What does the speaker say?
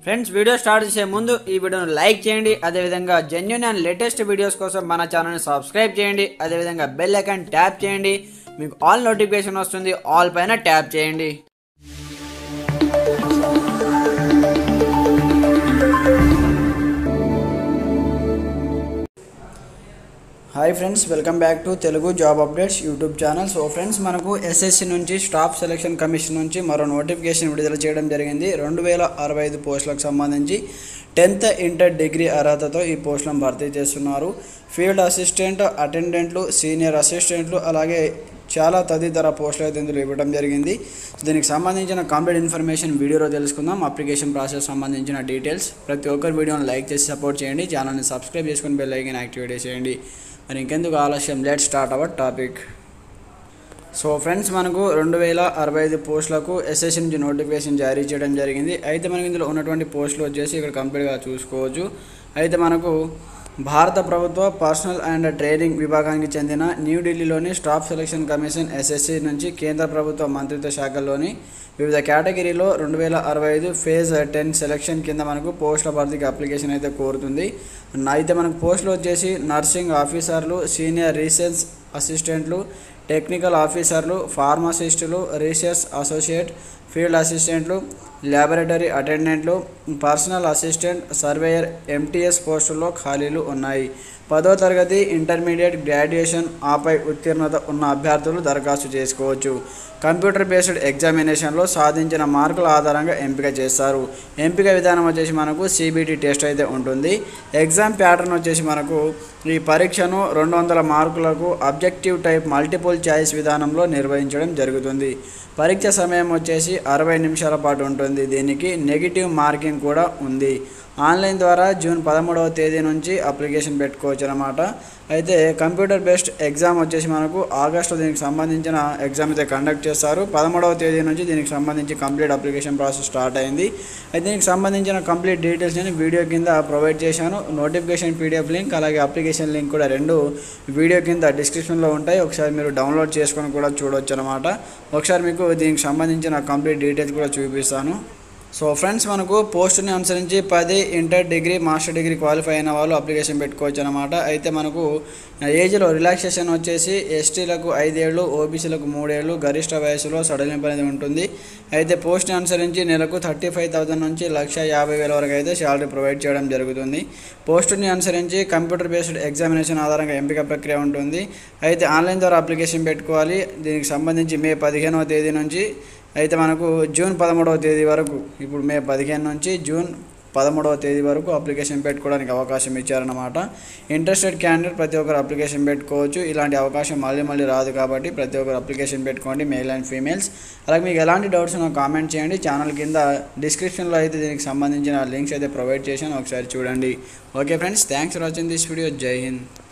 friends video start చేసే ముందు ఈ వీడియోను లైక్ చేయండి అదేవిధంగా జెన్యున్ అండ్ లేటెస్ట్ వీడియోస్ కోసం మన ఛానల్ని సబ్స్క్రైబ్ చేయండి అదేవిధంగా బెల్ ఐకాన్ ట్యాప్ చేయండి మీకు ఆల్ నోటిఫికేషన్ వస్తుంది ఆల్ పైన ట్యాప్ చేయండి hi friends welcome back to Telugu job updates YouTube channel so friends మనకు ఎస్ఎస్సి నుంచి స్టాఫ్ సెలక్షన్ కమిషన్ నుంచి మరో నోటిఫికేషన్ విడుదల చేయడం జరిగింది రెండు వేల అరవై ఐదు పోస్టులకు సంబంధించి టెన్త్ ఇంటర్ డిగ్రీ అర్హతతో ఈ పోస్టులను భర్తీ చేస్తున్నారు ఫీల్డ్ అసిస్టెంట్ అటెండెంట్లు సీనియర్ అసిస్టెంట్లు అలాగే చాలా తదితర పోస్టులు అయితే ఇందులో ఇవ్వడం జరిగింది దీనికి సంబంధించిన కంప్లీట్ ఇన్ఫర్మేషన్ వీడియోలో తెలుసుకుందాం అప్లికేషన్ ప్రాసెస్ సంబంధించిన డీటెయిల్స్ ప్రతి ఒక్కరు వీడియోని లైక్ చేసి సపోర్ట్ చేయండి ఛానల్ని సబ్స్క్రైబ్ చేసుకుని బెల్ ఐకన్ యాక్టివేట్ చేయండి మరి ఇంకెందుకు ఆలస్యం let start our topic so friends మనకు రెండు వేల అరవై ఐదు పోస్టులకు ఎస్ఎస్సి నుంచి నోటిఫికేషన్ జారీ చేయడం జరిగింది అయితే మనకి ఇందులో ఉన్నటువంటి పోస్టులు వచ్చేసి ఇక్కడ కంప్లీట్గా చూసుకోవచ్చు అయితే మనకు భారత ప్రభుత్వ పర్సనల్ అండ్ ట్రైనింగ్ విభాగానికి చెందిన న్యూఢిల్లీలోని స్టాఫ్ సెలక్షన్ కమిషన్ ఎస్ఎస్సి నుంచి కేంద్ర ప్రభుత్వ మంత్రిత్వ శాఖల్లోని వివిధ కేటగిరీలో రెండు వేల అరవై ఐదు ఫేజ్ టెన్ సెలక్షన్ కింద మనకు పోస్టుల భర్తీకి అప్లికేషన్ అయితే కోరుతుంది అయితే మనకు పోస్టులు వచ్చేసి నర్సింగ్ ఆఫీసర్లు సీనియర్ రీసెర్చ్ అసిస్టెంట్లు టెక్నికల్ ఆఫీసర్లు ఫార్మసిస్టులు రీసెర్చ్ అసోసియేట్ ఫీల్డ్ అసిస్టెంట్లు ల్యాబొరేటరీ అటెండెంట్లు పర్సనల్ అసిస్టెంట్ సర్వేయర్ ఎంటీఎస్ పోస్టుల్లో ఖాళీలు ఉన్నాయి పదో తరగతి ఇంటర్మీడియట్ గ్రాడ్యుయేషన్ ఆపై ఉత్తీర్ణత ఉన్న అభ్యర్థులు దరఖాస్తు చేసుకోవచ్చు కంప్యూటర్ బేస్డ్ ఎగ్జామినేషన్లో సాధించిన మార్కుల ఆధారంగా ఎంపిక చేస్తారు ఎంపిక విధానం వచ్చేసి మనకు సిబిటి టెస్ట్ అయితే ఉంటుంది ఎగ్జామ్ ప్యాటర్న్ వచ్చేసి మనకు ఈ పరీక్షను రెండు వందల మార్కులకు అబ్జెక్టివ్ టైప్ మల్టిపుల్ చాయిస్ విధానంలో నిర్వహించడం జరుగుతుంది పరీక్ష సమయం వచ్చేసి అరవై నిమిషాల పాటు ఉంటుంది దీనికి నెగిటివ్ మార్కింగ్ కూడా ఉంది ఆన్లైన్ ద్వారా జూన్ పదమూడవ తేదీ నుంచి అప్లికేషన్ పెట్టుకోవచ్చు అనమాట అయితే కంప్యూటర్ బేస్డ్ ఎగ్జామ్ వచ్చేసి మనకు ఆగస్టులో దీనికి సంబంధించిన ఎగ్జామ్ అయితే కండక్ట్ చేస్తారు పదమూడవ తేదీ నుంచి దీనికి సంబంధించి కంప్లీట్ అప్లికేషన్ ప్రాసెస్ స్టార్ట్ అయింది అయితే దీనికి సంబంధించిన కంప్లీట్ డీటెయిల్స్ నేను వీడియో కింద ప్రొవైడ్ చేశాను నోటిఫికేషన్ పీడిఎఫ్ లింక్ అలాగే అప్లికేషన్ లింక్ కూడా రెండు వీడియో కింద డిస్క్రిప్షన్లో ఉంటాయి ఒకసారి మీరు డౌన్లోడ్ చేసుకొని కూడా చూడవచ్చు అనమాట ఒకసారి మీకు దీనికి సంబంధించిన కంప్లీట్ డీటెయిల్స్ కూడా చూపిస్తాను సో ఫ్రెండ్స్ మనకు పోస్ట్ని అనుసరించి పది inter degree master degree qualify అయిన వాళ్ళు అప్లికేషన్ పెట్టుకోవచ్చు అనమాట అయితే మనకు ఏజ్లో రిలాక్సేషన్ వచ్చేసి ఎస్టీలకు ఐదేళ్ళు ఓబీసీలకు మూడేళ్ళు గరిష్ట వయసులో సడలింపు అనేది ఉంటుంది అయితే పోస్ట్ని అనుసరించి నెలకు థర్టీ ఫైవ్ థౌసండ్ నుంచి లక్ష యాభై వేల వరకు అయితే శాలరీ ప్రొవైడ్ చేయడం జరుగుతుంది పోస్టుని అనుసరించి కంప్యూటర్ బేస్డ్ ఎగ్జామినేషన్ ఆధారంగా ఎంపిక ప్రక్రియ ఉంటుంది అయితే ఆన్లైన్ ద్వారా అప్లికేషన్ పెట్టుకోవాలి దీనికి సంబంధించి మే పదిహేనవ తేదీ నుంచి అయితే మనకు జూన్ పదమూడవ తేదీ వరకు ఇప్పుడు మే పదిహేను నుంచి జూన్ పదమూడవ తేదీ వరకు అప్లికేషన్ పెట్టుకోవడానికి అవకాశం ఇచ్చారన్నమాట ఇంట్రెస్టెడ్ క్యాండిడేట్ ప్రతి ఒక్కరు అప్లికేషన్ పెట్టుకోవచ్చు ఇలాంటి అవకాశం మళ్ళీ మళ్ళీ రాదు కాబట్టి ప్రతి ఒక్కరు అప్లికేషన్ పెట్టుకోండి మేల్ అండ్ ఫీమేల్స్ అలాగే మీకు ఎలాంటి డౌట్స్ ఉన్నా కామెంట్ చేయండి ఛానల్ కింద డిస్క్రిప్షన్లో అయితే దీనికి సంబంధించిన లింక్స్ అయితే ప్రొవైడ్ చేశాను ఒకసారి చూడండి okay friends thanks for watching this video జై హింద్